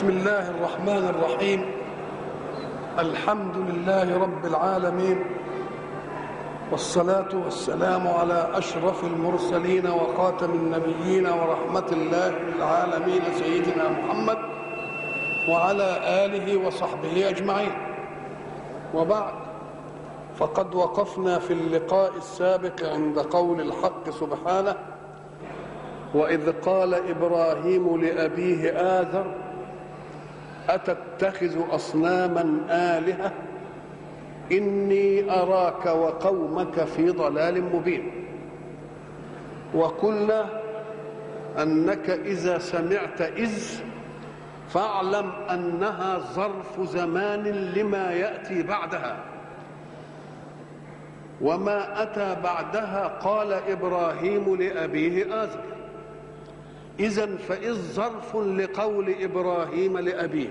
بسم الله الرحمن الرحيم الحمد لله رب العالمين والصلاة والسلام على أشرف المرسلين وخاتم النبيين ورحمة الله للعالمين سيدنا محمد وعلى آله وصحبه أجمعين وبعد فقد وقفنا في اللقاء السابق عند قول الحق سبحانه وإذ قال إبراهيم لأبيه آذر أتتخذ أصناما آلهة إني أراك وقومك في ضلال مبين وقلنا أنك إذا سمعت إذ فاعلم أنها ظرف زمان لما يأتي بعدها وما أتى بعدها قال إبراهيم لأبيه آذر إذا فإذ ظرف لقول إبراهيم لأبيه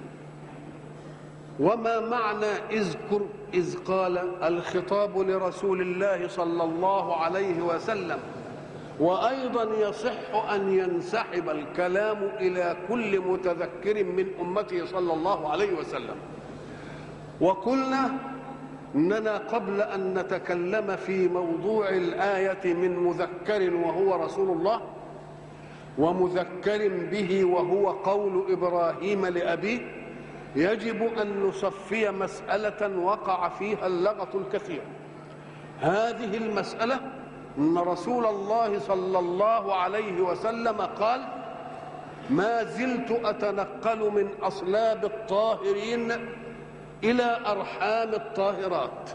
وما معنى اذكر إذ قال الخطاب لرسول الله صلى الله عليه وسلم وأيضا يصح أن ينسحب الكلام إلى كل متذكر من أمته صلى الله عليه وسلم وقلنا اننا قبل ان نتكلم في موضوع الايه من مذكر وهو رسول الله ومذكر به وهو قول ابراهيم لابيه يجب ان نصفي مساله وقع فيها اللغط الكثير هذه المساله ان رسول الله صلى الله عليه وسلم قال ما زلت اتنقل من اصلاب الطاهرين الى ارحام الطاهرات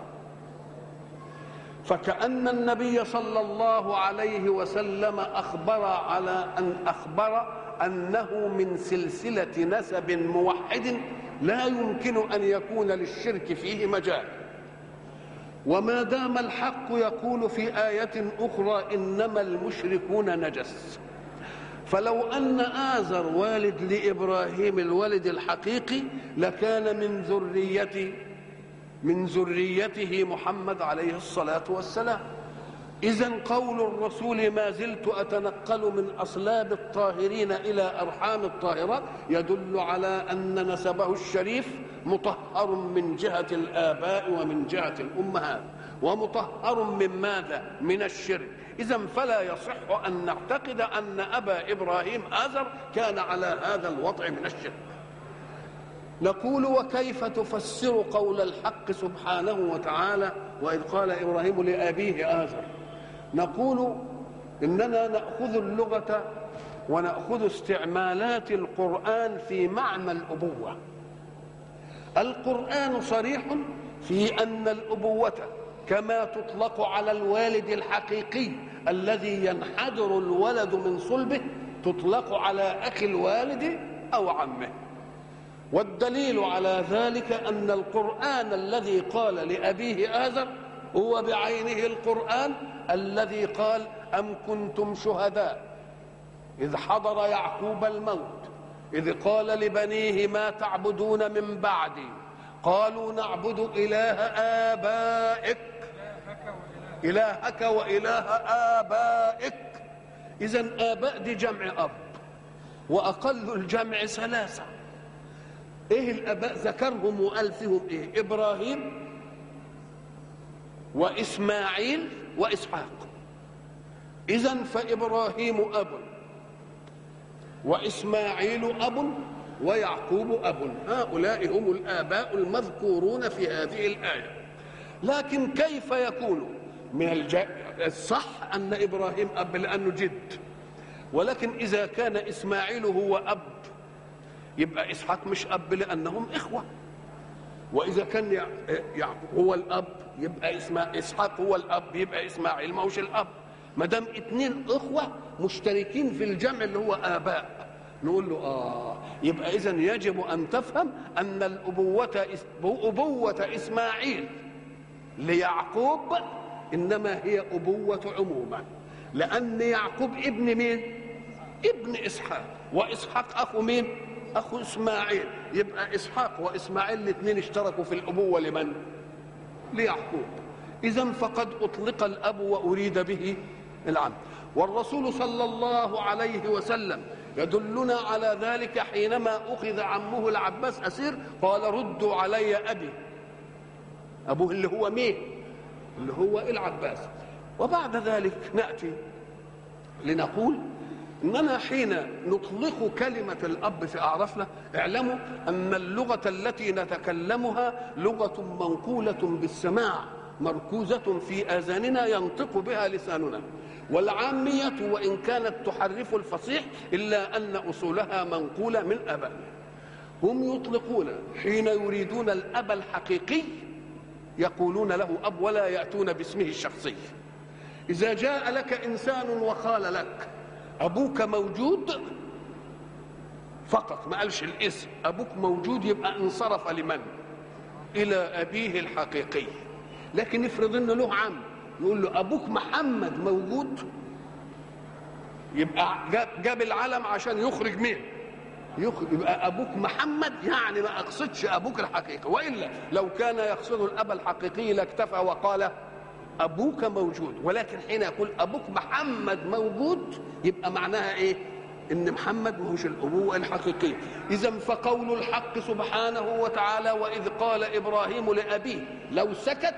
فكأن النبي صلى الله عليه وسلم أخبر على أن أخبر أنه من سلسلة نسب موحد لا يمكن أن يكون للشرك فيه مجال وما دام الحق يقول في آية أخرى إنما المشركون نجس فلو أن آزر والد لإبراهيم الولد الحقيقي لكان من ذرية من ذريته محمد عليه الصلاة والسلام إذا قول الرسول ما زلت أتنقل من أصلاب الطاهرين إلى أرحام الطاهرات يدل على أن نسبه الشريف مطهر من جهة الآباء ومن جهة الأمهات ومطهر من ماذا؟ من الشرك إذا فلا يصح أن نعتقد أن أبا إبراهيم آزر كان على هذا الوضع من الشرك نقول وكيف تفسر قول الحق سبحانه وتعالى وإذ قال إبراهيم لأبيه آزر نقول إننا نأخذ اللغة ونأخذ استعمالات القرآن في معنى الأبوة القرآن صريح في أن الأبوة كما تطلق على الوالد الحقيقي الذي ينحدر الولد من صلبه تطلق على أخي الوالد أو عمه والدليل على ذلك أن القرآن الذي قال لأبيه آزر هو بعينه القرآن الذي قال أم كنتم شهداء إذ حضر يعقوب الموت إذ قال لبنيه ما تعبدون من بعدي قالوا نعبد إله آبائك إلهك وإله آبائك إذا آباء دي جمع أب وأقل الجمع ثلاثة إيه الآباء ذكرهم وقال فيهم إيه إبراهيم وإسماعيل وإسحاق إذا فإبراهيم أب وإسماعيل أب ويعقوب أب هؤلاء هم الآباء المذكورون في هذه الآية لكن كيف يكون من الج... الصح أن إبراهيم أب لأنه جد ولكن إذا كان إسماعيل هو أب يبقى إسحاق مش أب لأنهم إخوة وإذا كان يعقوب هو الأب يبقى اسماء إسحاق هو الأب يبقى إسماعيل ما هوش الأب ما دام اتنين إخوة مشتركين في الجمع اللي هو آباء نقول له آه يبقى إذا يجب أن تفهم أن الأبوة أبوة إسماعيل ليعقوب إنما هي أبوة عموما لأن يعقوب ابن مين؟ ابن إسحاق وإسحاق أخو مين؟ أخو إسماعيل يبقى إسحاق وإسماعيل الاثنين اشتركوا في الأبوة لمن؟ ليعقوب إذا فقد أطلق الأب وأريد به العم والرسول صلى الله عليه وسلم يدلنا على ذلك حينما أخذ عمه العباس أسير قال ردوا علي أبي أبوه اللي هو مين اللي هو العباس وبعد ذلك نأتي لنقول اننا حين نطلق كلمه الاب في اعرافنا اعلموا ان اللغه التي نتكلمها لغه منقوله بالسماع مركوزه في اذاننا ينطق بها لساننا والعاميه وان كانت تحرف الفصيح الا ان اصولها منقوله من ابائنا هم يطلقون حين يريدون الاب الحقيقي يقولون له اب ولا ياتون باسمه الشخصي اذا جاء لك انسان وقال لك ابوك موجود فقط ما قالش الاسم ابوك موجود يبقى انصرف لمن الى ابيه الحقيقي لكن افرض ان له عم يقول له ابوك محمد موجود يبقى جاب, جاب العلم عشان يخرج مين يخرج يبقى ابوك محمد يعني ما اقصدش ابوك الحقيقي والا لو كان يقصد الاب الحقيقي لاكتفى وقال ابوك موجود ولكن حين يقول ابوك محمد موجود يبقى معناها ايه ان محمد ماهوش الابوه الحقيقيه اذا فقول الحق سبحانه وتعالى واذ قال ابراهيم لابيه لو سكت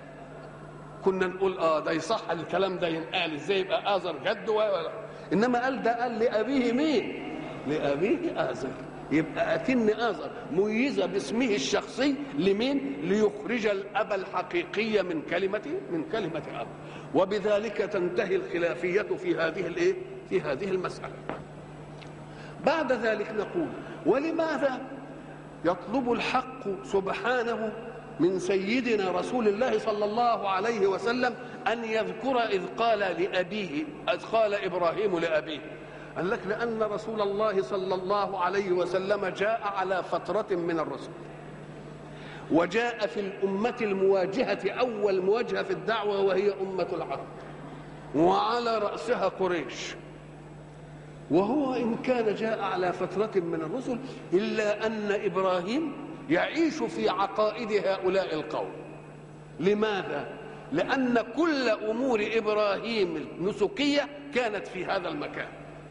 كنا نقول اه ده يصح الكلام ده ينقال ازاي يبقى ازر جد ولا انما قال ده قال لابيه مين لابيه ازر يبقى أكن آزر ميزة باسمه الشخصي لمين؟ ليخرج الأب الحقيقي من كلمة من كلمة أب وبذلك تنتهي الخلافية في هذه الإيه؟ في هذه المسألة بعد ذلك نقول ولماذا يطلب الحق سبحانه من سيدنا رسول الله صلى الله عليه وسلم أن يذكر إذ قال لأبيه إذ قال إبراهيم لأبيه قال لك لأن رسول الله صلى الله عليه وسلم جاء على فترة من الرسل وجاء في الأمة المواجهة أول مواجهة في الدعوة وهي أمة العرب وعلى رأسها قريش وهو إن كان جاء على فترة من الرسل إلا أن إبراهيم يعيش في عقائد هؤلاء القوم لماذا؟ لأن كل أمور إبراهيم النسكية كانت في هذا المكان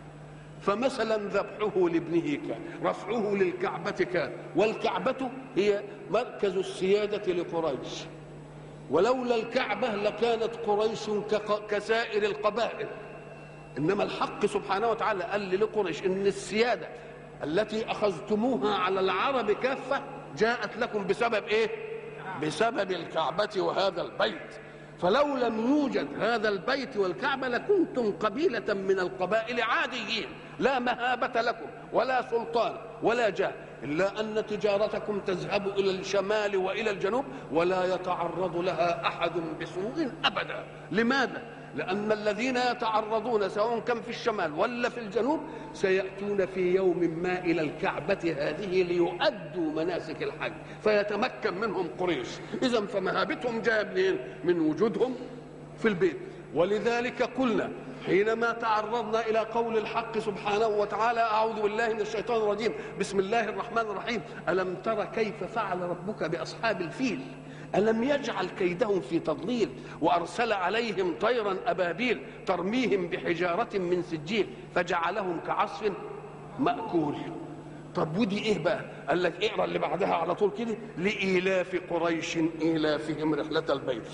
فمثلا ذبحه لابنه كان رفعه للكعبة كان والكعبة هي مركز السيادة لقريش ولولا الكعبة لكانت قريش كسائر القبائل إنما الحق سبحانه وتعالى قال لقريش إن السيادة التي أخذتموها على العرب كافة جاءت لكم بسبب إيه؟ بسبب الكعبة وهذا البيت فلو لم يوجد هذا البيت والكعبة لكنتم قبيلة من القبائل عاديين لا مهابة لكم ولا سلطان ولا جاه إلا أن تجارتكم تذهب إلى الشمال وإلى الجنوب ولا يتعرض لها أحد بسوء أبدا لماذا؟ لأن الذين يتعرضون سواء كان في الشمال ولا في الجنوب سيأتون في يوم ما إلى الكعبة هذه ليؤدوا مناسك الحج فيتمكن منهم قريش إذا فمهابتهم جاء منين؟ من وجودهم في البيت ولذلك قلنا حينما تعرضنا إلى قول الحق سبحانه وتعالى أعوذ بالله من الشيطان الرجيم بسم الله الرحمن الرحيم ألم تر كيف فعل ربك بأصحاب الفيل ألم يجعل كيدهم في تضليل وأرسل عليهم طيرا أبابيل ترميهم بحجارة من سجيل فجعلهم كعصف مأكول طب ودي ايه بقى قال لك اقرا اللي بعدها على طول كده لإيلاف قريش إيلافهم رحلة البيت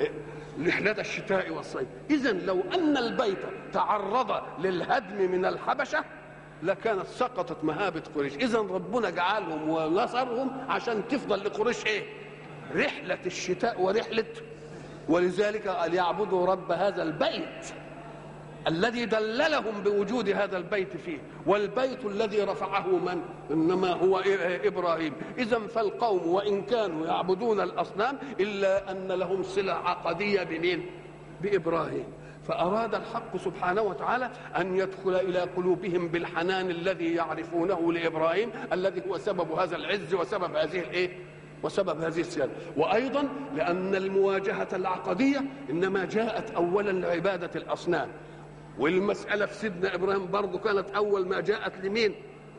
رحلة الشتاء والصيف إذا لو أن البيت تعرض للهدم من الحبشة لكانت سقطت مهابة قريش إذا ربنا جعلهم ونصرهم عشان تفضل لقريش إيه رحلة الشتاء ورحلة ولذلك قال يعبدوا رب هذا البيت الذي دللهم بوجود هذا البيت فيه والبيت الذي رفعه من انما هو ابراهيم اذا فالقوم وان كانوا يعبدون الاصنام الا ان لهم صله عقديه بمين بابراهيم فاراد الحق سبحانه وتعالى ان يدخل الى قلوبهم بالحنان الذي يعرفونه لابراهيم الذي هو سبب هذا العز وسبب هذه الايه وسبب هذه السيادة وأيضا لأن المواجهة العقدية إنما جاءت أولا لعبادة الأصنام والمسألة في سيدنا إبراهيم برضو كانت أول ما جاءت لمين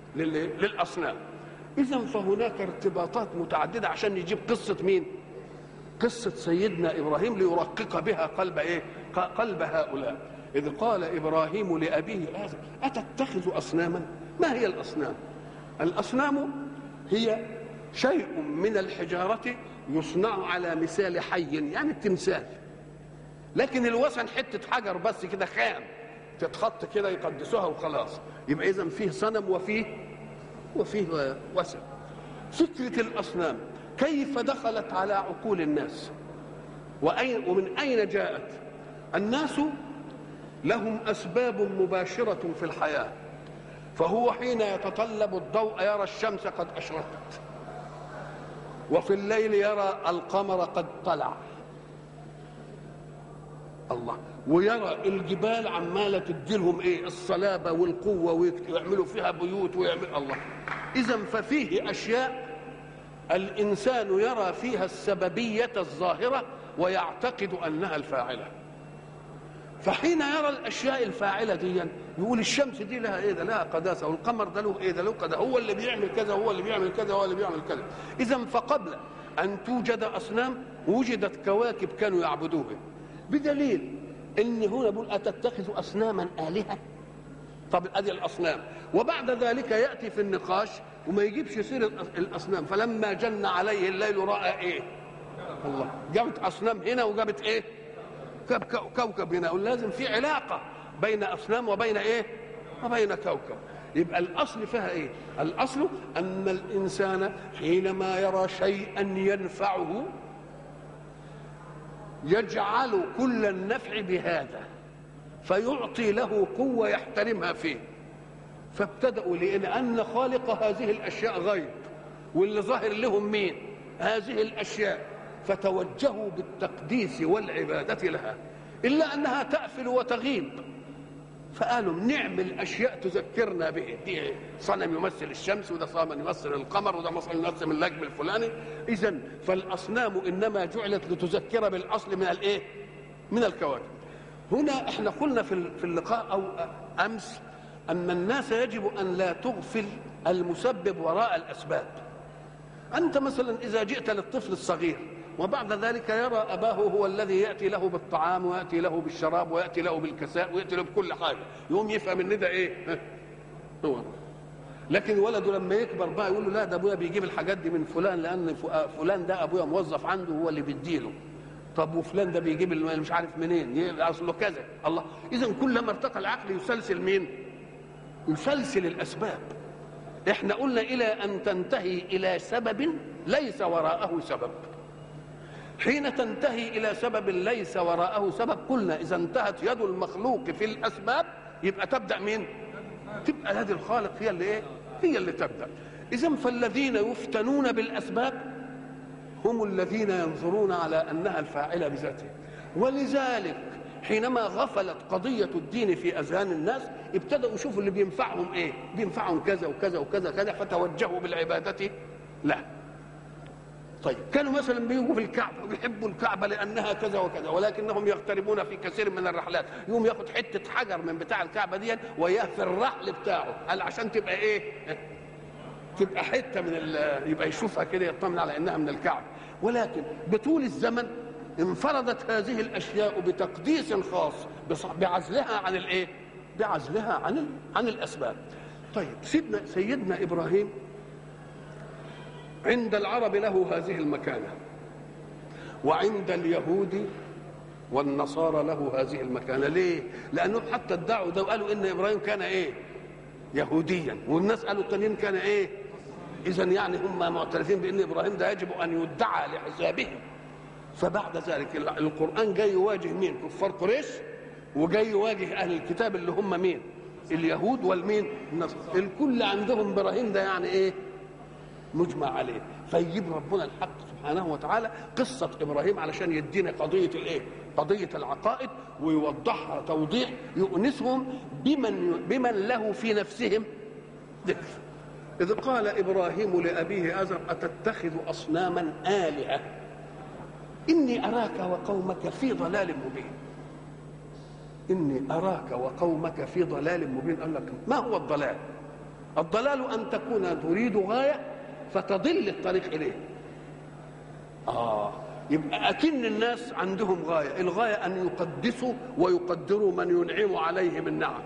للأصنام إذا فهناك ارتباطات متعددة عشان نجيب قصة مين قصة سيدنا إبراهيم ليرقق بها قلب إيه قلب هؤلاء إذ قال إبراهيم لأبيه آزر أتتخذ أصناما ما هي الأصنام الأصنام هي شيء من الحجارة يصنع على مثال حي يعني التمثال لكن الوثن حتة حجر بس كده خام تتخط كده يقدسوها وخلاص يبقى إذا فيه صنم وفيه وفيه وثن فكرة الأصنام كيف دخلت على عقول الناس وأين ومن أين جاءت الناس لهم أسباب مباشرة في الحياة فهو حين يتطلب الضوء يرى الشمس قد أشرقت وفي الليل يرى القمر قد طلع الله ويرى الجبال عمالة تديلهم ايه الصلابة والقوة ويعملوا فيها بيوت ويعمل الله إذا ففيه أشياء الإنسان يرى فيها السببية الظاهرة ويعتقد أنها الفاعلة فحين يرى الاشياء الفاعله دي يقول الشمس دي لها ايه ده لها قداسه والقمر ده له ايه ده له قداسه هو اللي بيعمل كذا هو اللي بيعمل كذا هو اللي بيعمل كذا اذا فقبل ان توجد اصنام وجدت كواكب كانوا يعبدوها بدليل ان هنا بيقول اتتخذ اصناما الهه طب ادي الاصنام وبعد ذلك ياتي في النقاش وما يجيبش سير الاصنام فلما جن عليه الليل راى ايه الله جابت اصنام هنا وجابت ايه كوكب هنا لازم في علاقه بين اصنام وبين ايه وبين كوكب يبقى الاصل فيها ايه الاصل ان الانسان حينما يرى شيئا ينفعه يجعل كل النفع بهذا فيعطي له قوه يحترمها فيه فابتدأوا لأن خالق هذه الأشياء غيب واللي ظاهر لهم مين هذه الأشياء فتوجهوا بالتقديس والعبادة لها إلا أنها تأفل وتغيب فقالوا نعمل أشياء تذكرنا به دي صنم يمثل الشمس وده صنم يمثل القمر وده مثلا يمثل النجم الفلاني إذا فالأصنام إنما جعلت لتذكر بالأصل من الإيه؟ من الكواكب هنا احنا قلنا في في اللقاء أو أمس أن الناس يجب أن لا تغفل المسبب وراء الأسباب أنت مثلا إذا جئت للطفل الصغير وبعد ذلك يرى أباه هو الذي يأتي له بالطعام ويأتي له بالشراب ويأتي له بالكساء ويأتي له بكل حاجة يقوم يفهم إن ده إيه هو لكن ولده لما يكبر بقى يقول له لا ده ابويا بيجيب الحاجات دي من فلان لان فلان ده ابويا موظف عنده هو اللي بيديله طب وفلان ده بيجيب مش عارف منين اصله كذا الله اذا كلما ارتقى العقل يسلسل مين يسلسل الاسباب احنا قلنا الى ان تنتهي الى سبب ليس وراءه سبب حين تنتهي الى سبب ليس وراءه سبب قلنا اذا انتهت يد المخلوق في الاسباب يبقى تبدا مين تبقى يد الخالق هي اللي ايه هي اللي تبدا اذا فالذين يفتنون بالاسباب هم الذين ينظرون على انها الفاعله بذاتها ولذلك حينما غفلت قضية الدين في أذهان الناس ابتدأوا يشوفوا اللي بينفعهم إيه بينفعهم كذا وكذا وكذا كذا فتوجهوا بالعبادة له طيب كانوا مثلا بيجوا في الكعبة ويحبوا الكعبة لأنها كذا وكذا ولكنهم يغتربون في كثير من الرحلات يوم ياخد حتة حجر من بتاع الكعبة دي وياه في الرحل بتاعه قال عشان تبقى إيه تبقى حتة من يبقى يشوفها كده يطمن على إنها من الكعبة ولكن بطول الزمن انفردت هذه الاشياء بتقديس خاص بعزلها عن الايه بعزلها عن عن الاسباب طيب سيدنا سيدنا ابراهيم عند العرب له هذه المكانه وعند اليهود والنصارى له هذه المكانه ليه لانهم حتى ادعوا ده وقالوا ان ابراهيم كان ايه يهوديا والناس قالوا التانيين كان ايه اذا يعني هم معترفين بان ابراهيم ده يجب ان يدعى لحسابهم فبعد ذلك القرآن جاي يواجه مين كفار قريش وجاي يواجه أهل الكتاب اللي هم مين اليهود والمين النصر الكل عندهم إبراهيم ده يعني إيه مجمع عليه فيجيب ربنا الحق سبحانه وتعالى قصة إبراهيم علشان يدينا قضية الإيه قضية العقائد ويوضحها توضيح يؤنسهم بمن بمن له في نفسهم ذكر إذ قال إبراهيم لأبيه أزر أتتخذ أصناما آلهة إني أراك وقومك في ضلال مبين إني أراك وقومك في ضلال مبين قال لك ما هو الضلال الضلال أن تكون تريد غاية فتضل الطريق إليه آه يبقى أكن الناس عندهم غاية الغاية أن يقدسوا ويقدروا من ينعم عليهم النعم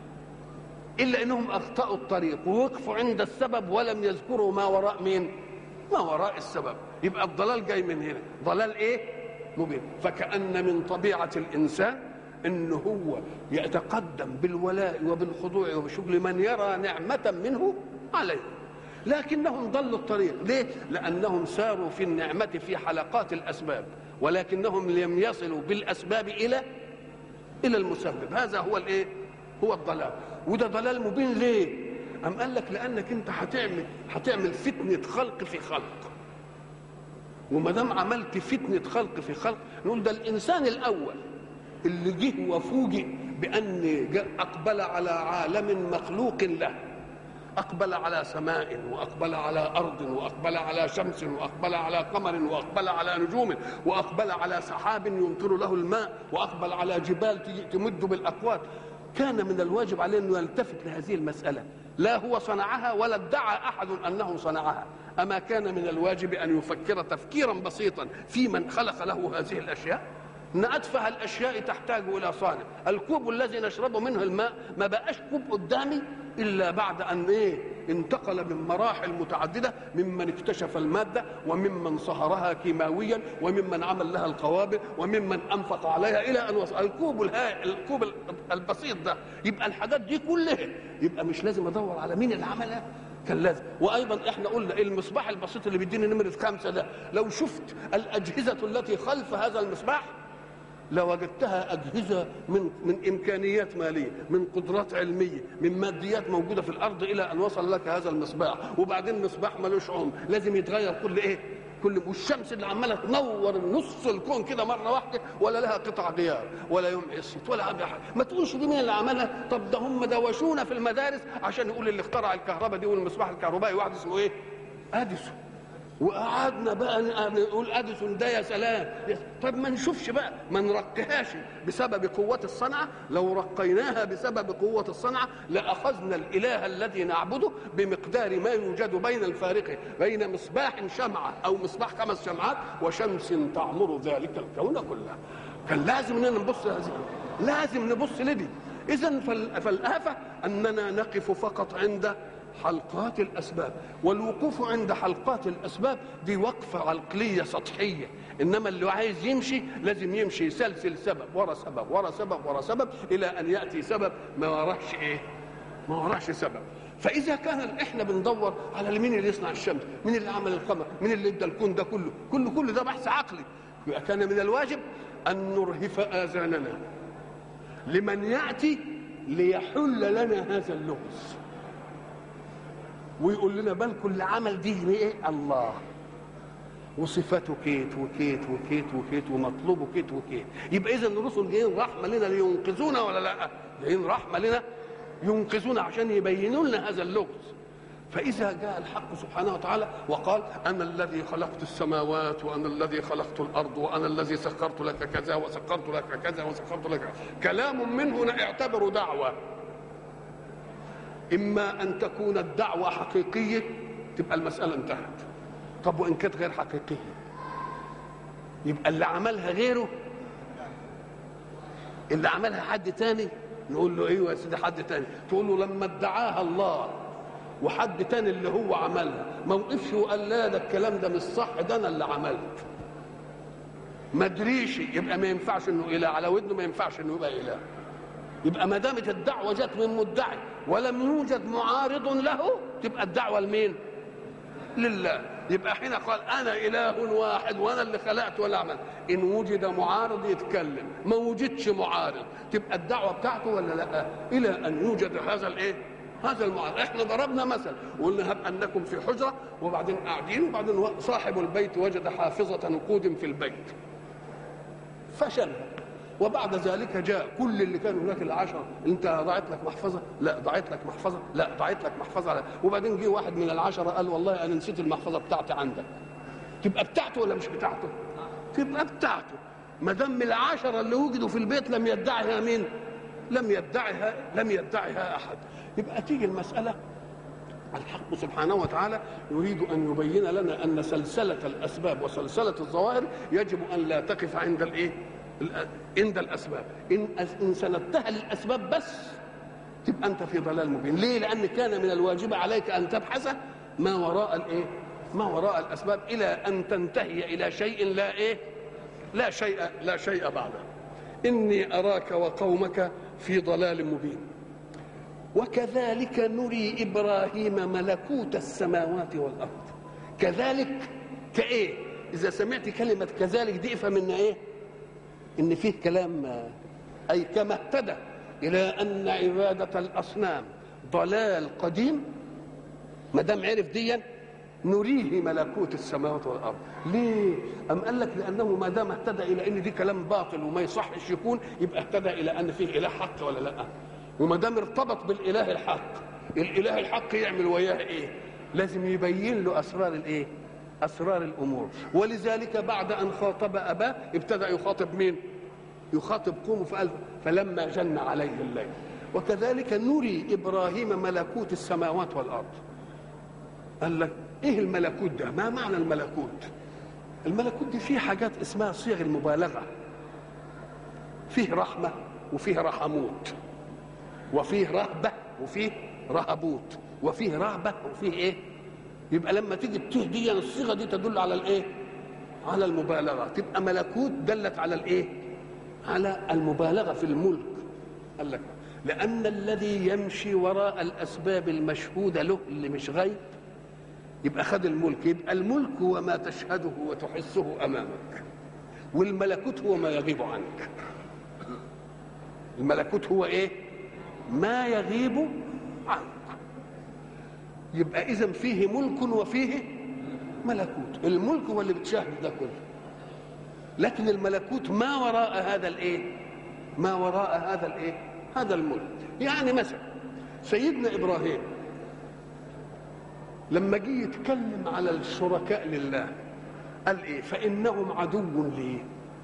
إلا أنهم أخطأوا الطريق ووقفوا عند السبب ولم يذكروا ما وراء مين ما وراء السبب يبقى الضلال جاي من هنا ضلال إيه مبين فكأن من طبيعة الإنسان أنه هو يتقدم بالولاء وبالخضوع وبشغل من يرى نعمة منه عليه لكنهم ضلوا الطريق ليه لانهم ساروا في النعمه في حلقات الاسباب ولكنهم لم يصلوا بالاسباب الى الى المسبب هذا هو الايه هو الضلال وده ضلال مبين ليه ام قال لك لانك انت هتعمل هتعمل فتنه خلق في خلق وما دام عملت فتنه خلق في خلق نقول ده الانسان الاول اللي جه وفوجئ بان اقبل على عالم مخلوق له أقبل على سماء وأقبل على أرض وأقبل على شمس وأقبل على قمر وأقبل على نجوم وأقبل على سحاب يمطر له الماء وأقبل على جبال تمد بالأقوات كان من الواجب عليه أنه يلتفت لهذه المسألة لا هو صنعها ولا ادعى أحد أنه صنعها أما كان من الواجب أن يفكر تفكيرا بسيطا في من خلق له هذه الأشياء ان اتفه الاشياء تحتاج الى صانع الكوب الذي نشرب منه الماء ما بقاش كوب قدامي الا بعد ان ايه انتقل من مراحل متعدده ممن اكتشف الماده وممن صهرها كيماويا وممن عمل لها القوابل وممن انفق عليها الى ان وصل الكوب الهائل الكوب البسيط ده يبقى الحاجات دي كلها يبقى مش لازم ادور على مين اللي عملها كان لازم وايضا احنا قلنا المصباح البسيط اللي بيديني نمره خمسه ده لو شفت الاجهزه التي خلف هذا المصباح لوجدتها اجهزه من من امكانيات ماليه من قدرات علميه من ماديات موجوده في الارض الى ان وصل لك هذا المصباح وبعدين المصباح ملوش عمر لازم يتغير كل ايه كل والشمس اللي عماله تنور نص الكون كده مره واحده ولا لها قطع غيار ولا يوم قسط ولا حاجه ما تقولش دي مين اللي عملها طب ده هم دوشونا في المدارس عشان يقول اللي اخترع الكهرباء دي والمصباح الكهربائي واحد اسمه ايه اديسون وقعدنا بقى نقول اديسون ده يا سلام طب ما نشوفش بقى ما نرقيهاش بسبب قوة الصنعة لو رقيناها بسبب قوة الصنعة لأخذنا الإله الذي نعبده بمقدار ما يوجد بين الفارق بين مصباح شمعة أو مصباح خمس شمعات وشمس تعمر ذلك الكون كله كان لازم اننا نبص هذه لازم نبص لدي إذا فالآفة أننا نقف فقط عند حلقات الاسباب والوقوف عند حلقات الاسباب دي وقفه عقليه سطحيه انما اللي عايز يمشي لازم يمشي يسلسل سبب ورا سبب ورا سبب ورا سبب الى ان ياتي سبب ما وراهش ايه ما وراهش سبب فاذا كان احنا بندور على مين اللي يصنع الشمس مين اللي عمل القمر مين اللي ادى الكون ده كله كل كل ده بحث عقلي يبقى كان من الواجب ان نرهف اذاننا لمن ياتي ليحل لنا هذا اللغز ويقول لنا بل كل عمل دي ايه الله وصفاته كيت وكيت وكيت وكيت ومطلوبه كيت وكيت يبقى اذا الرسل جايين رحمه لنا لينقذونا ولا لا جايين رحمه لنا ينقذونا عشان يبينوا لنا هذا اللغز فإذا جاء الحق سبحانه وتعالى وقال أنا الذي خلقت السماوات وأنا الذي خلقت الأرض وأنا الذي سخرت لك كذا وسخرت لك كذا وسخرت لك كلام منه اعتبر دعوة إما أن تكون الدعوة حقيقية تبقى المسألة انتهت طب وإن كانت غير حقيقية يبقى اللي عملها غيره اللي عملها حد تاني نقول له ايوه يا سيدي حد تاني تقول له لما ادعاها الله وحد تاني اللي هو عملها ما وقفش وقال لا ده الكلام ده مش صح ده انا اللي عملت ما ادريش يبقى ما ينفعش انه اله على ودنه ما ينفعش انه يبقى اله يبقى ما دامت الدعوه جت من مدعي ولم يوجد معارض له تبقى الدعوه لمين؟ لله يبقى حين قال انا اله واحد وانا اللي خلقت ولا اعمل ان وجد معارض يتكلم ما وجدش معارض تبقى الدعوه بتاعته ولا لا الى ان يوجد هذا الايه هذا المعارض احنا ضربنا مثل وقلنا هب انكم في حجره وبعدين قاعدين وبعدين صاحب البيت وجد حافظه نقود في البيت فشلها وبعد ذلك جاء كل اللي كانوا هناك العشرة انت ضاعت لك محفظة لا ضاعت لك محفظة لا ضاعت لك محفظة لا. وبعدين جه واحد من العشرة قال والله انا نسيت المحفظة بتاعتي عندك تبقى بتاعته ولا مش بتاعته تبقى بتاعته ما دام العشرة اللي وجدوا في البيت لم يدعها مين لم يدعها لم يدعها احد يبقى تيجي المسألة الحق سبحانه وتعالى يريد ان يبين لنا ان سلسله الاسباب وسلسله الظواهر يجب ان لا تقف عند الايه؟ عند الاسباب ان ان سندتها للاسباب بس تبقى انت في ضلال مبين ليه لان كان من الواجب عليك ان تبحث ما وراء الايه ما وراء الاسباب الى ان تنتهي الى شيء لا ايه لا شيء لا شيء بعده اني اراك وقومك في ضلال مبين وكذلك نري ابراهيم ملكوت السماوات والارض كذلك كايه اذا سمعت كلمه كذلك دي افهم ان ايه ان فيه كلام اي كما اهتدى الى ان عباده الاصنام ضلال قديم ما دام عرف ديا نريه ملكوت السماوات والارض ليه ام قال لك لانه ما دام اهتدى الى ان دي كلام باطل وما يصحش يكون يبقى اهتدى الى ان فيه اله حق ولا لا وما دام ارتبط بالاله الحق الاله الحق يعمل وياه ايه لازم يبين له اسرار الايه اسرار الامور ولذلك بعد ان خاطب اباه ابتدى يخاطب مين يخاطب قومه فقال فلما جن عليه الليل وكذلك نري ابراهيم ملكوت السماوات والارض قال لك ايه الملكوت ده ما معنى الملكوت الملكوت دي فيه حاجات اسمها صيغ المبالغه فيه رحمه وفيه رحموت وفيه رهبه وفيه رهبوت وفيه رهبه وفيه ايه يبقى لما تيجي تهدي الصيغه دي تدل على الايه على المبالغه تبقى ملكوت دلت على الايه على المبالغه في الملك قال لك لان الذي يمشي وراء الاسباب المشهوده له اللي مش غيب يبقى خد الملك يبقى الملك هو ما تشهده وتحسه امامك والملكوت هو ما يغيب عنك الملكوت هو ايه ما يغيب عنك يبقى اذا فيه ملك وفيه ملكوت الملك هو اللي بتشاهد ده كله لكن الملكوت ما وراء هذا الايه ما وراء هذا الايه هذا الملك يعني مثلا سيدنا ابراهيم لما جه يتكلم على الشركاء لله قال ايه فانهم عدو لي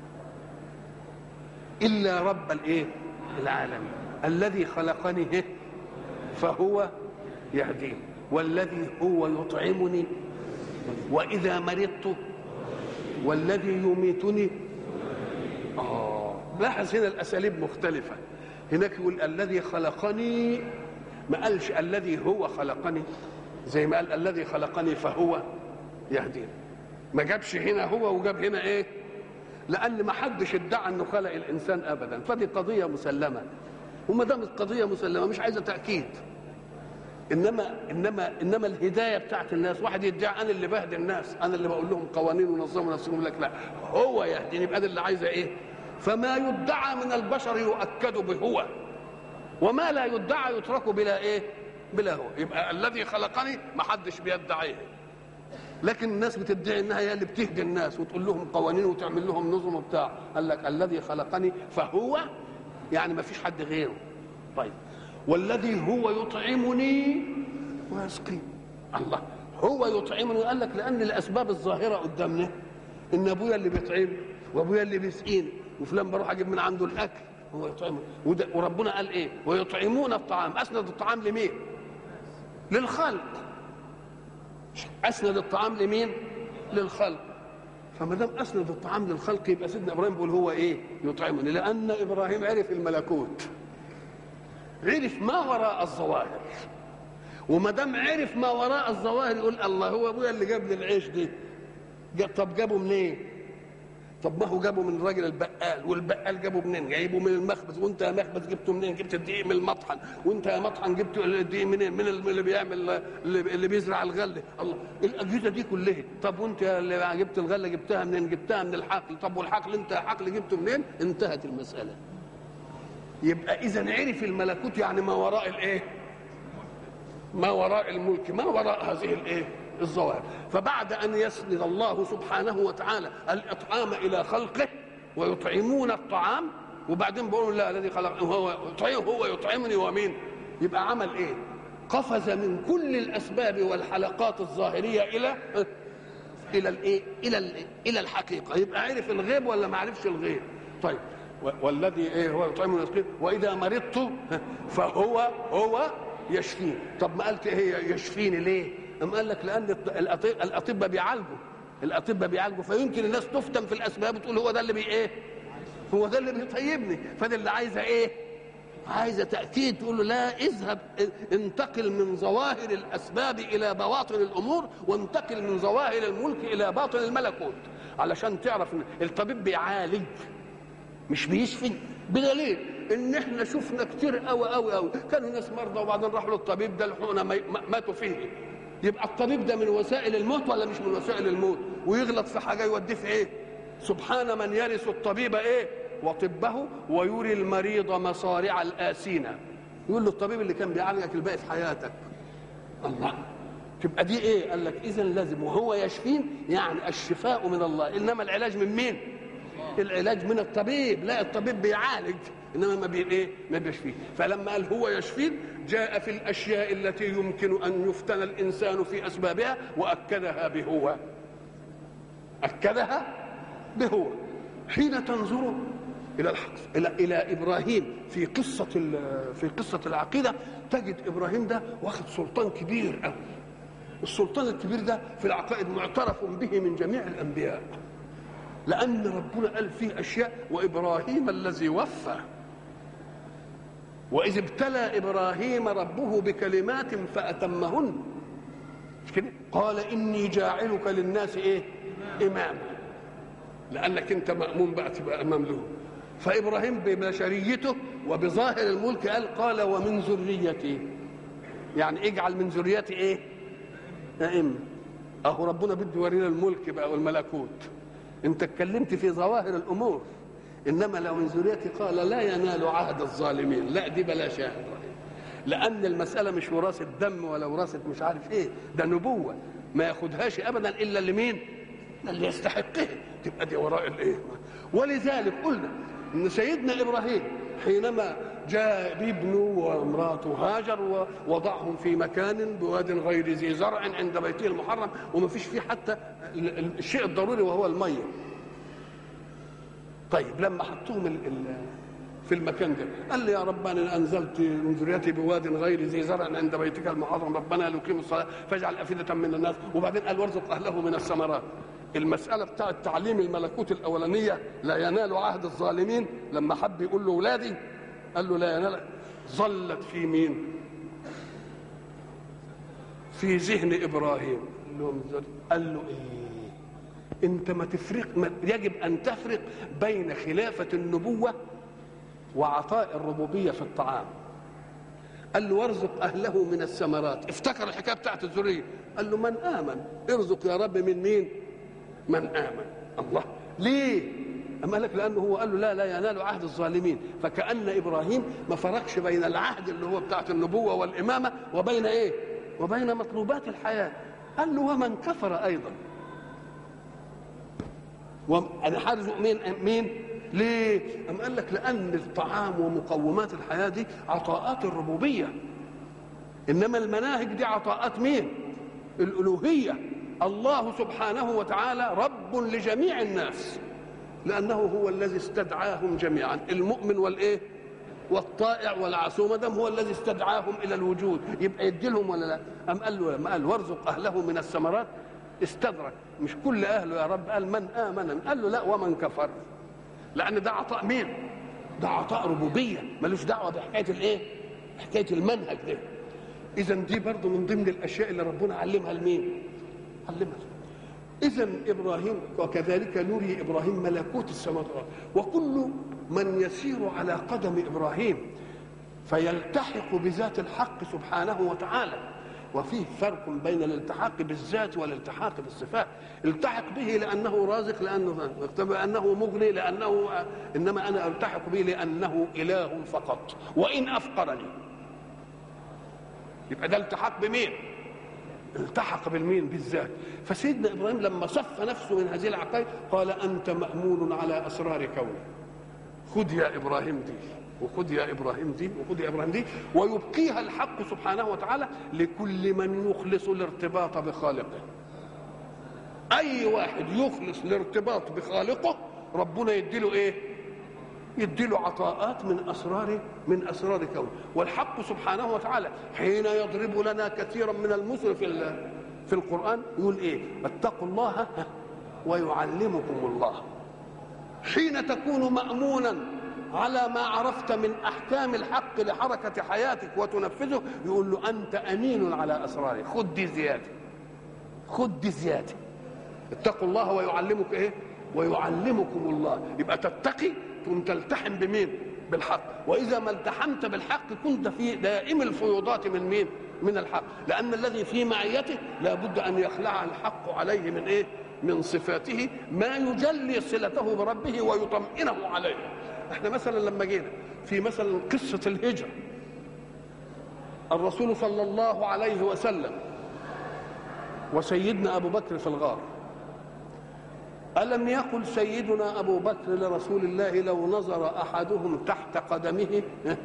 الا رب الايه العالمين الذي خلقني إيه؟ فهو يهدين والذي هو يطعمني واذا مرضت والذي يميتني اه لاحظ هنا الاساليب مختلفه هناك يقول الذي خلقني ما قالش الذي هو خلقني زي ما قال الذي خلقني فهو يهدين ما جابش هنا هو وجاب هنا ايه لان ما حدش ادعى انه خلق الانسان ابدا فدي قضيه مسلمه وما دام القضيه مسلمه مش عايزه تاكيد انما انما انما الهدايه بتاعت الناس واحد يدعي انا اللي بهدي الناس انا اللي بقول لهم قوانين ونظموا نفسهم يقول لك لا هو يهديني يبقى ده اللي عايزه ايه فما يدعى من البشر يؤكد بهو وما لا يدعى يترك بلا ايه بلا هو يبقى الذي خلقني ما حدش بيدعيه لكن الناس بتدعي انها هي اللي بتهدي الناس وتقول لهم قوانين وتعمل لهم نظم وبتاع قال لك الذي خلقني فهو يعني ما فيش حد غيره طيب والذي هو يطعمني ويسقي الله هو يطعمني قال لك لان الاسباب الظاهره قدامنا ان ابويا اللي بيطعمني وابويا اللي بيسقيني وفلان بروح اجيب من عنده الاكل هو يطعمني وربنا قال ايه ويطعمون الطعام اسند الطعام لمين للخلق اسند الطعام لمين للخلق فما دام اسند الطعام للخلق يبقى سيدنا ابراهيم بيقول هو ايه يطعمني لان ابراهيم عرف الملكوت عرف ما وراء الظواهر وما دام عرف ما وراء الظواهر يقول الله هو ابويا اللي جاب لي العيش دي طب جابه منين طب ما هو جابه من الراجل البقال والبقال جابه منين جايبه من المخبز وانت يا مخبز جبته منين جبت الدقيق من المطحن وانت يا مطحن جبت الدقيق منين من اللي بيعمل اللي بيزرع الغله الله الاجهزه دي كلها طب وانت اللي جبت الغله جبتها منين جبتها من الحقل طب والحقل انت حقل جبته منين انتهت المساله يبقى اذا عرف الملكوت يعني ما وراء الايه ما وراء الملك ما وراء هذه الايه الظواهر فبعد ان يسند الله سبحانه وتعالى الاطعام الى خلقه ويطعمون الطعام وبعدين بيقولوا لا الذي خلق هو يطعم هو يطعمني ومين يبقى عمل ايه قفز من كل الاسباب والحلقات الظاهريه الى الى الايه الى ال الى الحقيقه يبقى عرف الغيب ولا ما عرفش الغيب طيب والذي ايه هو يطعمني ويسقيني واذا مرضت فهو هو يشفين طب ما قالت هي يشفيني ليه أم قال لك لان الاطباء بيعالجوا الاطباء بيعالجوا فيمكن الناس تفتن في الاسباب وتقول هو ده اللي بي ايه هو ده اللي بيطيبني فده اللي عايزه ايه عايزه تاكيد تقول له لا اذهب انتقل من ظواهر الاسباب الى بواطن الامور وانتقل من ظواهر الملك الى باطن الملكوت علشان تعرف ان الطبيب بيعالج مش بيشفي بدليل ان احنا شفنا كتير قوي قوي قوي كانوا ناس مرضى وبعدين راحوا للطبيب ده الحقنه ماتوا فيه يبقى الطبيب ده من وسائل الموت ولا مش من وسائل الموت ويغلط في حاجه يوديه في ايه سبحان من يرث الطبيب ايه وطبه ويري المريض مصارع الآسينة يقول له الطبيب اللي كان بيعالجك الباقي في حياتك الله تبقى دي ايه قال لك اذا لازم وهو يشفين يعني الشفاء من الله انما العلاج من مين العلاج من الطبيب لا الطبيب بيعالج انما ما بي ايه ما بيشفيه فلما قال هو يشفين جاء في الاشياء التي يمكن ان يفتن الانسان في اسبابها واكدها بهو اكدها بهو حين تنظر الى الحق الى الى ابراهيم في قصه في قصه العقيده تجد ابراهيم ده واخد سلطان كبير قوي السلطان الكبير ده في العقائد معترف به من جميع الانبياء لان ربنا قال فيه اشياء وابراهيم الذي وفى واذ ابتلى ابراهيم ربه بكلمات فاتمهن مش كده قال اني جاعلك للناس ايه اماما لانك انت مامون بقى تبقى امام له فابراهيم ببشريته وبظاهر الملك قال قال ومن ذريتي يعني اجعل من ذريتي ايه ائمه اهو ربنا بده يورينا الملك بقى والملكوت انت اتكلمت في ظواهر الامور انما لو من ذريتي قال لا ينال عهد الظالمين لا دي بلاش يا ابراهيم لان المساله مش وراثه دم ولا وراثه مش عارف ايه ده نبوه ما ياخدهاش ابدا الا لمين اللي يستحقها تبقى دي وراء الايه ولذلك قلنا ان سيدنا ابراهيم حينما جاء بابنه وامراته هاجر ووضعهم في مكان بواد غير ذي زرع عند بيته المحرم وما فيش فيه حتى الشيء الضروري وهو الميه طيب لما حطوهم في المكان ده قال لي يا رب انا انزلت من ذريتي بواد غير ذي زرع عند بيتك المحرم ربنا ليقيموا الصلاه فاجعل افئده من الناس وبعدين قال وارزق اهله من الثمرات المسألة بتاعة تعليم الملكوت الأولانية لا ينال عهد الظالمين لما حب يقول له ولادي قال له لا ينال ظلت في مين؟ في ذهن إبراهيم قال له إيه؟ أنت ما تفرق ما يجب أن تفرق بين خلافة النبوة وعطاء الربوبية في الطعام قال له وارزق أهله من الثمرات افتكر الحكاية بتاعت الذرية قال له من آمن ارزق يا رب من مين؟ من آمن الله ليه أما لك لأنه هو قال له لا لا ينال عهد الظالمين فكأن إبراهيم ما فرقش بين العهد اللي هو بتاعت النبوة والإمامة وبين إيه وبين مطلوبات الحياة قال له ومن كفر أيضا أنا حارزق مين مين ليه أم قال لك لأن الطعام ومقومات الحياة دي عطاءات الربوبية إنما المناهج دي عطاءات مين الألوهية الله سبحانه وتعالى رب لجميع الناس لانه هو الذي استدعاهم جميعا المؤمن والايه والطائع والعصوم ما دام هو الذي استدعاهم الى الوجود يبقى يدي لهم ولا لا ام قال له ما قال وارزق اهله من الثمرات استدرك مش كل اهله يا رب قال من امن قال له لا ومن كفر لان ده عطاء مين ده عطاء ربوبيه ملوش دعوه بحكايه الايه حكايه المنهج ده اذا دي برضه من ضمن الاشياء اللي ربنا علمها لمين علمها إذا إبراهيم وكذلك نري إبراهيم ملكوت السماوات والأرض وكل من يسير على قدم إبراهيم فيلتحق بذات الحق سبحانه وتعالى وفيه فرق بين الالتحاق بالذات والالتحاق بالصفات التحق به لأنه رازق لأنه لأنه مغني لأنه إنما أنا التحق به لأنه إله فقط وإن أفقرني يبقى ده التحاق بمين؟ التحق بالمين بالذات فسيدنا ابراهيم لما صف نفسه من هذه العقائد قال انت مامون على اسرار كوني خذ يا ابراهيم دي وخذ يا ابراهيم دي وخذ يا ابراهيم دي ويبقيها الحق سبحانه وتعالى لكل من يخلص الارتباط بخالقه اي واحد يخلص الارتباط بخالقه ربنا يديله ايه يديله عطاءات من اسرار من اسرار كونه والحق سبحانه وتعالى حين يضرب لنا كثيرا من المثل في ال- في القران يقول ايه اتقوا الله ويعلمكم الله حين تكون مامونا على ما عرفت من احكام الحق لحركه حياتك وتنفذه يقول له انت امين على اسراره خد دي زياده خد دي زياده اتقوا الله ويعلمك ايه ويعلمكم الله يبقى تتقي ثم تلتحم بمين بالحق واذا ما التحمت بالحق كنت في دائم الفيوضات من مين من الحق لان الذي في معيته لابد ان يخلع الحق عليه من ايه من صفاته ما يجلي صلته بربه ويطمئنه عليه احنا مثلا لما جينا في مثلا قصه الهجره الرسول صلى الله عليه وسلم وسيدنا ابو بكر في الغار ألم يقل سيدنا أبو بكر لرسول الله لو نظر أحدهم تحت قدمه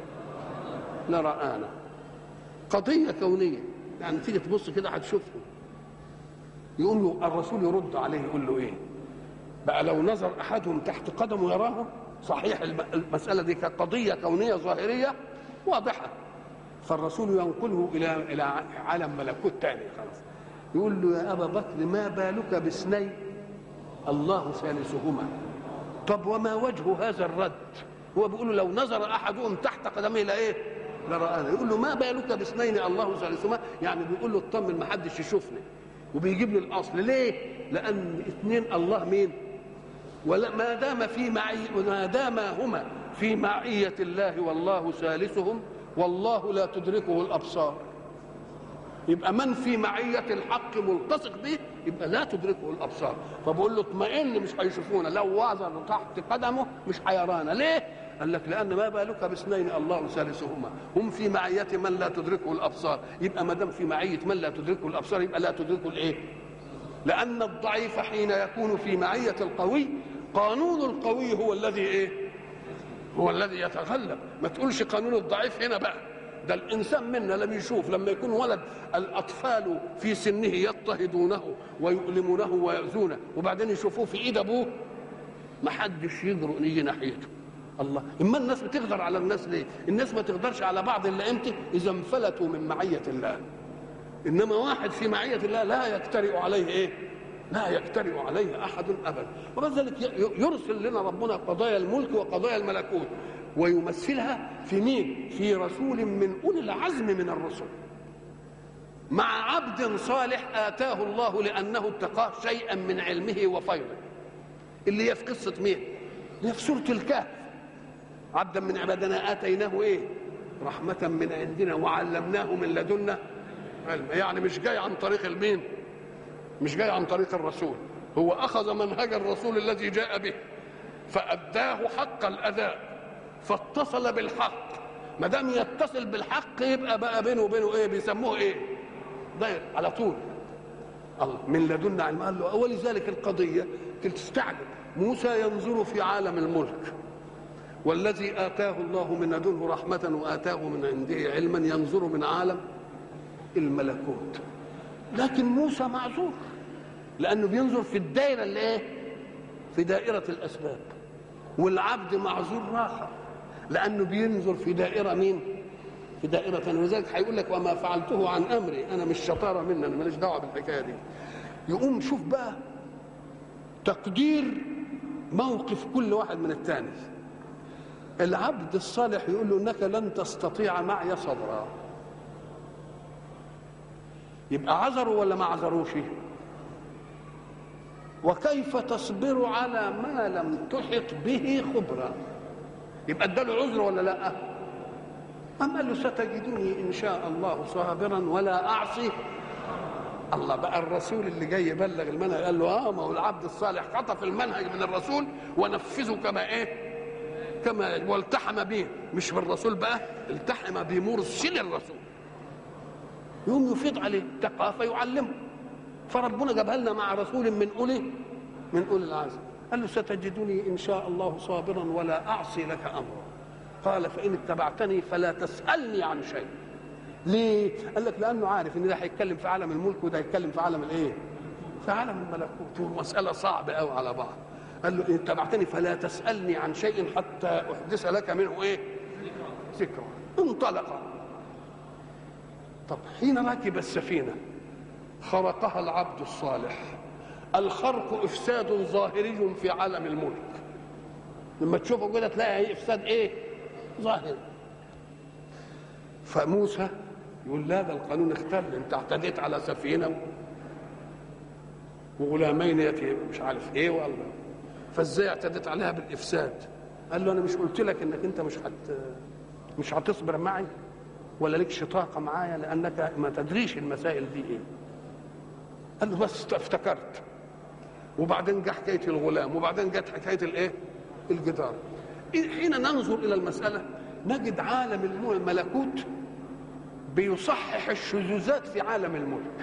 لرآنا قضية كونية يعني تيجي تبص كده هتشوفه يقول له الرسول يرد عليه يقول له إيه بقى لو نظر أحدهم تحت قدمه يراه صحيح الم- المسألة دي كانت قضية كونية ظاهرية واضحة فالرسول ينقله إلى إلى عالم ملكوت تاني خلاص يقول له يا أبا بكر ما بالك باثنين الله ثالثهما طب وما وجه هذا الرد هو بيقول له لو نظر احدهم تحت قدمه لايه لرآنا يقول له ما بالك باثنين الله ثالثهما يعني بيقول له اطمن ما حدش يشوفني وبيجيب له الاصل ليه لان اثنين الله مين ولا ما دام في معي ما دام هما في معية الله والله ثالثهم والله لا تدركه الابصار يبقى من في معية الحق ملتصق به يبقى لا تدركه الأبصار فبقول له اطمئن مش هيشوفونا لو وزن تحت قدمه مش هيرانا ليه؟ قال لك لأن ما بالك باثنين الله ثالثهما هم في معية من لا تدركه الأبصار يبقى ما دام في معية من لا تدركه الأبصار يبقى لا تدركه الإيه؟ لأن الضعيف حين يكون في معية القوي قانون القوي هو الذي إيه؟ هو الذي يتغلب ما تقولش قانون الضعيف هنا بقى ده الانسان منا لم يشوف لما يكون ولد الاطفال في سنه يضطهدونه ويؤلمونه ويؤذونه وبعدين يشوفوه في ايد ابوه ما حدش يجرؤ يجي ناحيته الله اما الناس بتقدر على الناس ليه الناس ما تقدرش على بعض الا امتى اذا انفلتوا من معيه الله انما واحد في معيه الله لا يجترئ عليه ايه لا يجترئ عليه احد ابدا ومع ذلك ي- يرسل لنا ربنا قضايا الملك وقضايا الملكوت ويمثلها في مين في رسول من اولي العزم من الرسل مع عبد صالح اتاه الله لانه اتقاه شيئا من علمه وفيضه اللي هي في قصه مين اللي هي في سوره الكهف عبدا من عبادنا اتيناه ايه رحمه من عندنا وعلمناه من لدنا علما يعني مش جاي عن طريق المين مش جاي عن طريق الرسول هو اخذ منهج الرسول الذي جاء به فاداه حق الاداء فاتصل بالحق ما دام يتصل بالحق يبقى بقى بينه وبينه ايه بيسموه ايه ضيق على طول الله من لدنا علم قال له ولذلك القضيه تستعجب موسى ينظر في عالم الملك والذي اتاه الله من لدنه رحمه واتاه من عنده علما ينظر من عالم الملكوت لكن موسى معذور لانه بينظر في الدائره اللي ايه في دائره الاسباب والعبد معذور اخر لانه بينظر في دائره مين في دائره ثانيه ولذلك هيقول لك وما فعلته عن امري انا مش شطاره مني انا ماليش دعوه بالحكايه دي يقوم شوف بقى تقدير موقف كل واحد من الثاني العبد الصالح يقول له انك لن تستطيع معي صبرا يبقى عذروا ولا ما عذروش وكيف تصبر على ما لم تحط به خبرا يبقى اداله عذر ولا لا أم قال له ستجدني إن شاء الله صابرا ولا أعصي الله بقى الرسول اللي جاي يبلغ المنهج قال له اه ما هو العبد الصالح خطف المنهج من الرسول ونفذه كما ايه؟ كما والتحم به مش بالرسول بقى التحم بمرسل الرسول يقوم يفيض عليه تقى فيعلمه فربنا جابها لنا مع رسول من اولي من اولي العزم قال له ستجدني ان شاء الله صابرا ولا اعصي لك امرا قال فان اتبعتني فلا تسالني عن شيء ليه؟ قال لك لانه عارف ان ده هيتكلم في عالم الملك وده هيتكلم في عالم الايه؟ في عالم الملكوت والمساله صعبه قوي على بعض قال له ان اتبعتني فلا تسالني عن شيء حتى احدث لك منه ايه ذكرى انطلق طب حين ركب السفينه خرقها العبد الصالح الخرق افساد ظاهري في عالم الملك لما تشوفه كده تلاقي افساد ايه ظاهري فموسى يقول لا ده القانون اختل انت اعتديت على سفينه وغلامين يتيم مش عارف ايه والله فازاي اعتديت عليها بالافساد قال له انا مش قلت لك انك انت مش هت مش هتصبر معي ولا لكش طاقه معايا لانك ما تدريش المسائل دي ايه قال له بس افتكرت وبعدين جه حكايه الغلام وبعدين جت حكايه الايه الجدار حين ننظر الى المساله نجد عالم الملكوت بيصحح الشذوذات في عالم الملك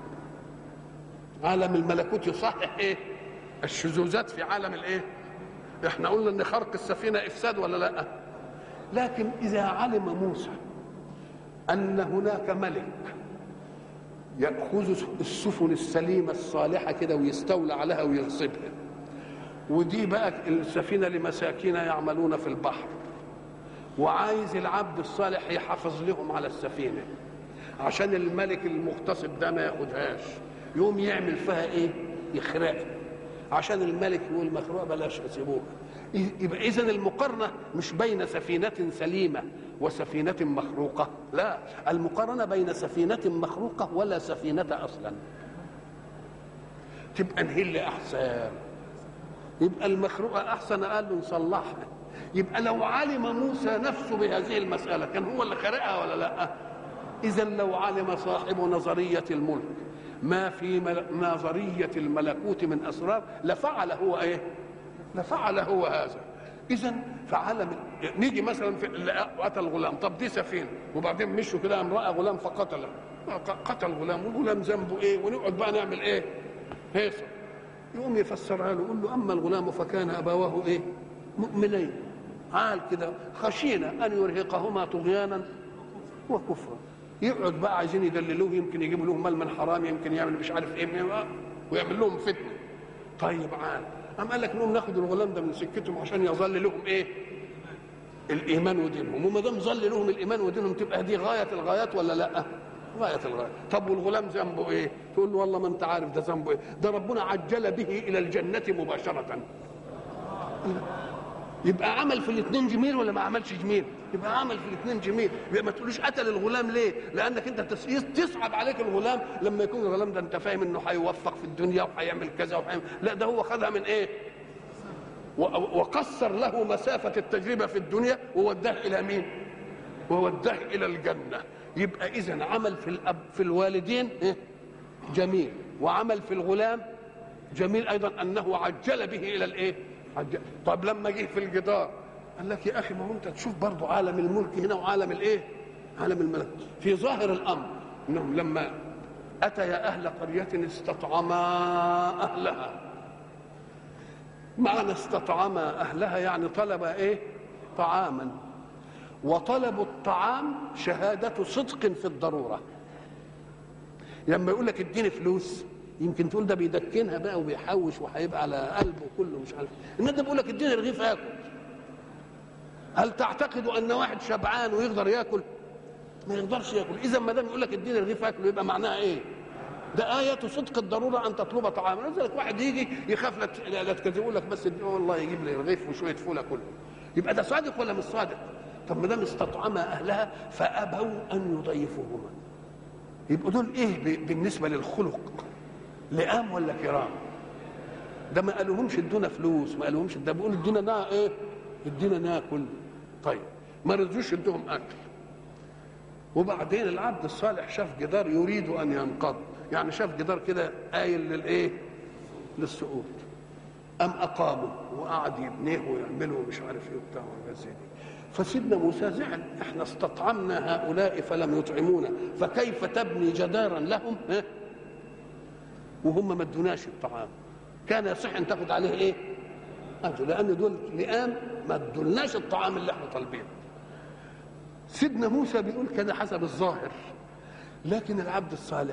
عالم الملكوت يصحح ايه الشذوذات في عالم الايه احنا قلنا ان خرق السفينه افساد ولا لا لكن اذا علم موسى ان هناك ملك ياخذ السفن السليمه الصالحه كده ويستولى عليها ويغصبها ودي بقى السفينه لمساكين يعملون في البحر وعايز العبد الصالح يحافظ لهم على السفينه عشان الملك المغتصب ده ما ياخدهاش يقوم يعمل فيها ايه يخرقها عشان الملك يقول مخروقه بلاش اسيبوها يبقى اذا المقارنه مش بين سفينه سليمه وسفينه مخروقه لا المقارنه بين سفينه مخروقه ولا سفينه اصلا تبقى نهل احسن يبقى المخروقه احسن قال له نصلحها يبقى لو علم موسى نفسه بهذه المساله كان هو اللي خرقها ولا لا اذا لو علم صاحب نظريه الملك ما في نظريه الملكوت من اسرار لفعل هو ايه لفعل هو هذا اذا فعلم نيجي مثلا في قتل غلام طب دي سفينه وبعدين مشوا كده امراه غلام فقتله قتل غلام والغلام ذنبه ايه ونقعد بقى نعمل ايه هيصه يقوم يفسرها له يقول له اما الغلام فكان ابواه ايه مؤمنين عال كده خشينا ان يرهقهما طغيانا وكفرا يقعد بقى عايزين يدللوه يمكن يجيبوا لهم مال من حرام يمكن يعمل مش عارف ايه ويعمل لهم فتنه طيب عال قام قال لك نقوم ناخد الغلام ده من سكتهم عشان يظل لهم ايه الايمان ودينهم وما دام ظل لهم الايمان ودينهم تبقى دي غايه الغايات ولا لا غايه الغايه طب والغلام ذنبه ايه تقول له والله ما انت عارف ده ذنبه ايه ده ربنا عجل به الى الجنه مباشره يبقى عمل في الاثنين جميل ولا ما عملش جميل يبقى عمل في الاثنين جميل يبقى ما تقولوش قتل الغلام ليه لانك انت تصعب عليك الغلام لما يكون الغلام ده انت فاهم انه هيوفق في الدنيا وهيعمل كذا وحيعمل لا ده هو خدها من ايه وقصر له مسافة التجربة في الدنيا ووداه إلى مين؟ ووداه إلى الجنة يبقى إذا عمل في الأب في الوالدين إيه؟ جميل وعمل في الغلام جميل أيضا أنه عجل به إلى الإيه؟ عجل. طب لما جه في الجدار قال لك يا أخي ما هو أنت تشوف برضه عالم الملك هنا وعالم الإيه؟ عالم الملك في ظاهر الأمر أنهم لما أتيا أهل قرية استطعما أهلها معنى استطعما اهلها يعني طلب ايه طعاما وطلب الطعام شهادة صدق في الضرورة لما يقول لك اديني فلوس يمكن تقول ده بيدكنها بقى وبيحوش وهيبقى على قلبه كله مش عارف ان ده بيقول لك اديني رغيف اكل هل تعتقد ان واحد شبعان ويقدر ياكل ما يقدرش ياكل اذا ما دام يقول لك اديني رغيف اكل يبقى معناها ايه ده آية صدق الضرورة أن تطلب طعاما لذلك واحد يجي يخاف لا لا تكذب يقول لك بس والله يجيب لي رغيف وشوية فول أكل يبقى ده صادق ولا مش صادق؟ طب ما دام استطعم أهلها فأبوا أن يضيفوهما يبقوا دول إيه بالنسبة للخلق لئام ولا كرام؟ ده ما قالوهمش ادونا فلوس ما قالوهمش ده بيقول ادونا نا ايه؟ ادينا ناكل طيب ما رضوش ادوهم اكل وبعدين العبد الصالح شاف جدار يريد ان ينقض يعني شاف جدار كده قايل للايه للسقوط ام اقاموا وقعد يبنيه ويعمله ومش عارف ايه وبتاع وحاجات زي دي فسيدنا موسى زعل احنا استطعمنا هؤلاء فلم يطعمونا فكيف تبني جدارا لهم ها وهم ما ادوناش الطعام كان يصح ان تاخد عليه ايه اجر لان دول لئام ما ادولناش الطعام اللي احنا طالبينه سيدنا موسى بيقول كده حسب الظاهر لكن العبد الصالح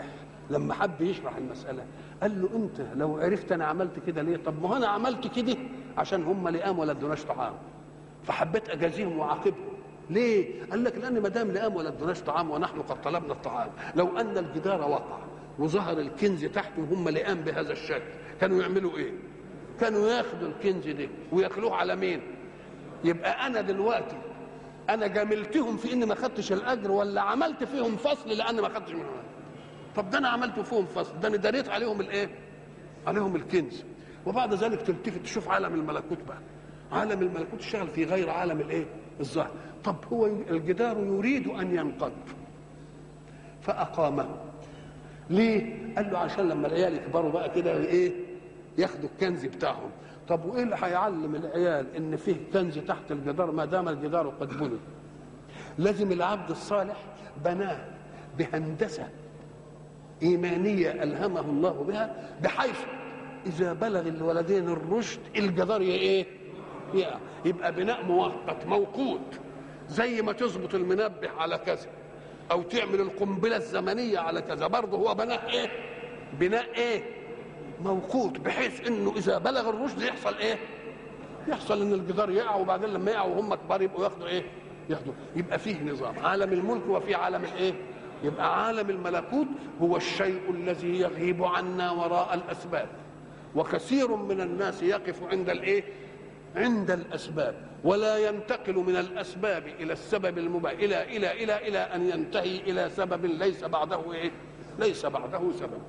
لما حب يشرح المساله قال له انت لو عرفت انا عملت كده ليه طب ما هو انا عملت كده عشان هم لقام ولا ادوناش طعام فحبيت اجازيهم واعاقبهم ليه؟ قال لك لان ما دام لقام ولا ادوناش طعام ونحن قد طلبنا الطعام لو ان الجدار وقع وظهر الكنز تحته وهم لقام بهذا الشكل كانوا يعملوا ايه؟ كانوا ياخدوا الكنز ده وياكلوه على مين؟ يبقى انا دلوقتي انا جاملتهم في اني ما خدتش الاجر ولا عملت فيهم فصل لان ما خدتش منهم طب ده انا عملت فيهم فصل ده انا دريت عليهم الايه؟ عليهم الكنز وبعد ذلك تلتفت تشوف عالم الملكوت بقى عالم الملكوت اشتغل في غير عالم الايه؟ الظاهر طب هو الجدار يريد ان ينقض فاقامه ليه؟ قال له عشان لما العيال يكبروا بقى كده ايه؟ ياخدوا الكنز بتاعهم طب وايه اللي هيعلم العيال ان فيه كنز تحت الجدار ما دام الجدار قد بني لازم العبد الصالح بناه بهندسه ايمانيه الهمه الله بها بحيث اذا بلغ الولدين الرشد الجدار ايه يبقى بناء مؤقت موقوت زي ما تظبط المنبه على كذا او تعمل القنبله الزمنيه على كذا برضه هو بناء ايه بناء ايه موقوت بحيث انه اذا بلغ الرشد يحصل ايه يحصل ان الجدار يقع وبعدين لما يقعوا وهم كبار يبقوا ياخدوا ايه ياخدوا يبقى فيه نظام عالم الملك وفي عالم الايه يبقى عالم الملكوت هو الشيء الذي يغيب عنا وراء الاسباب وكثير من الناس يقف عند الايه عند الاسباب ولا ينتقل من الاسباب الى السبب المباح الى الى الى الى ان ينتهي الى سبب ليس بعده ايه ليس بعده سبب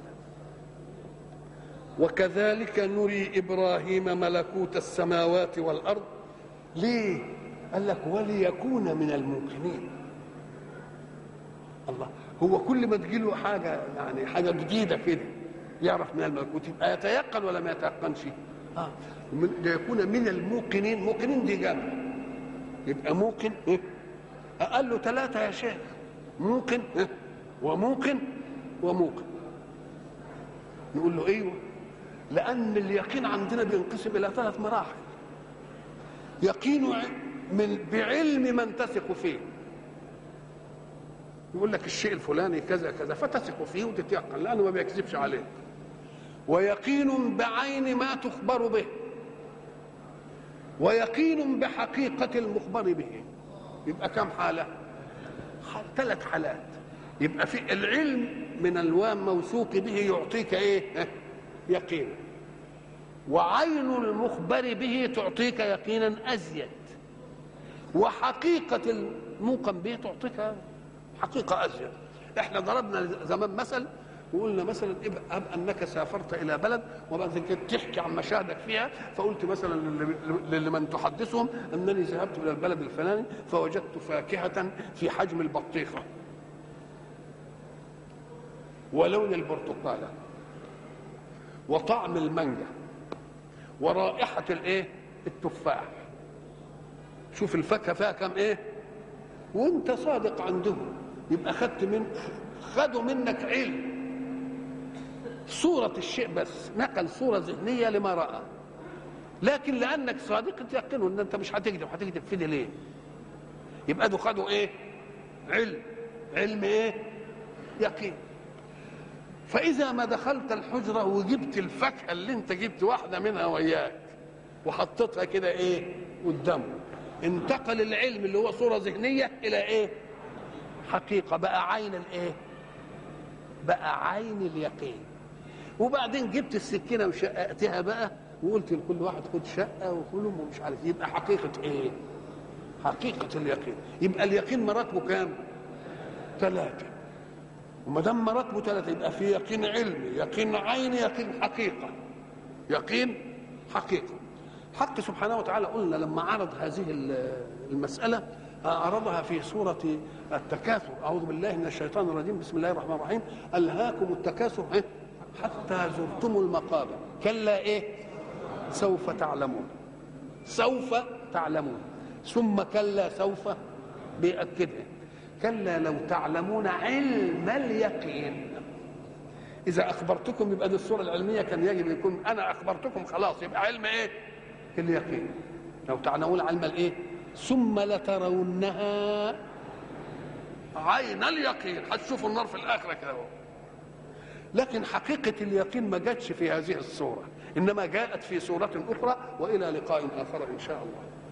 وكذلك نري ابراهيم ملكوت السماوات والارض ليه قال لك وليكون من الموقنين الله هو كل ما تجيله حاجه يعني حاجه جديده كده يعرف من الملكوت يبقى يتيقن ولا ما يتيقنش اه ليكون من الموقنين موقنين دي جمع يبقى موقن إيه؟ اقل له ثلاثه يا شيخ موقن إيه؟ وموقن وموقن نقول له ايوه لان اليقين عندنا بينقسم الى ثلاث مراحل يقين من بعلم من تثق فيه يقول لك الشيء الفلاني كذا كذا فتثق فيه وتتيقن لانه ما بيكذبش عليك ويقين بعين ما تخبر به ويقين بحقيقة المخبر به يبقى كم حالة ثلاث حالات يبقى في العلم من الوام موثوق به يعطيك ايه يقينا وعين المخبر به تعطيك يقينا ازيد وحقيقة الموقن به تعطيك حقيقة ازيد احنا ضربنا زمان مثل وقلنا مثلا اب انك سافرت الى بلد وبعد كده تحكي عن مشاهدك فيها فقلت مثلا لمن تحدثهم انني ذهبت الى البلد الفلاني فوجدت فاكهه في حجم البطيخه ولون البرتقاله وطعم المانجا ورائحه الايه التفاح شوف الفاكهه فيها كم ايه وانت صادق عندهم يبقى خدت من خدوا منك علم صورة الشيء بس نقل صورة ذهنية لما رأى لكن لأنك صادق تيقنه أن أنت مش هتكذب هتكذب في دي ليه يبقى دول خدوا إيه علم علم إيه يقين فإذا ما دخلت الحجرة وجبت الفاكهة اللي أنت جبت واحدة منها وياك وحطيتها كده إيه قدامه انتقل العلم اللي هو صورة ذهنية إلى إيه حقيقة بقى عين الإيه بقى عين اليقين وبعدين جبت السكينه وشققتها بقى وقلت لكل واحد خد شقه وكلهم ومش عارف يبقى حقيقه ايه؟ حقيقه اليقين يبقى اليقين مراتبه كام؟ ثلاثه وما دام مراتبه ثلاثه يبقى في يقين علمي يقين عيني يقين حقيقه يقين حقيقه حق سبحانه وتعالى قلنا لما عرض هذه المساله عرضها في سورة التكاثر أعوذ بالله من الشيطان الرجيم بسم الله الرحمن الرحيم ألهاكم التكاثر حتى زرتم المقابر كلا إيه سوف تعلمون سوف تعلمون ثم كلا سوف بيأكدها كلا لو تعلمون علم اليقين إذا أخبرتكم يبقى دي الصورة العلمية كان يجب يكون أنا أخبرتكم خلاص يبقى علم إيه؟ اليقين لو تعلمون علم الإيه؟ ثم لترونها عين اليقين هتشوفوا النار في الاخره كده اهو لكن حقيقة اليقين ما جاتش في هذه الصورة إنما جاءت في صورة أخرى وإلى لقاء آخر إن شاء الله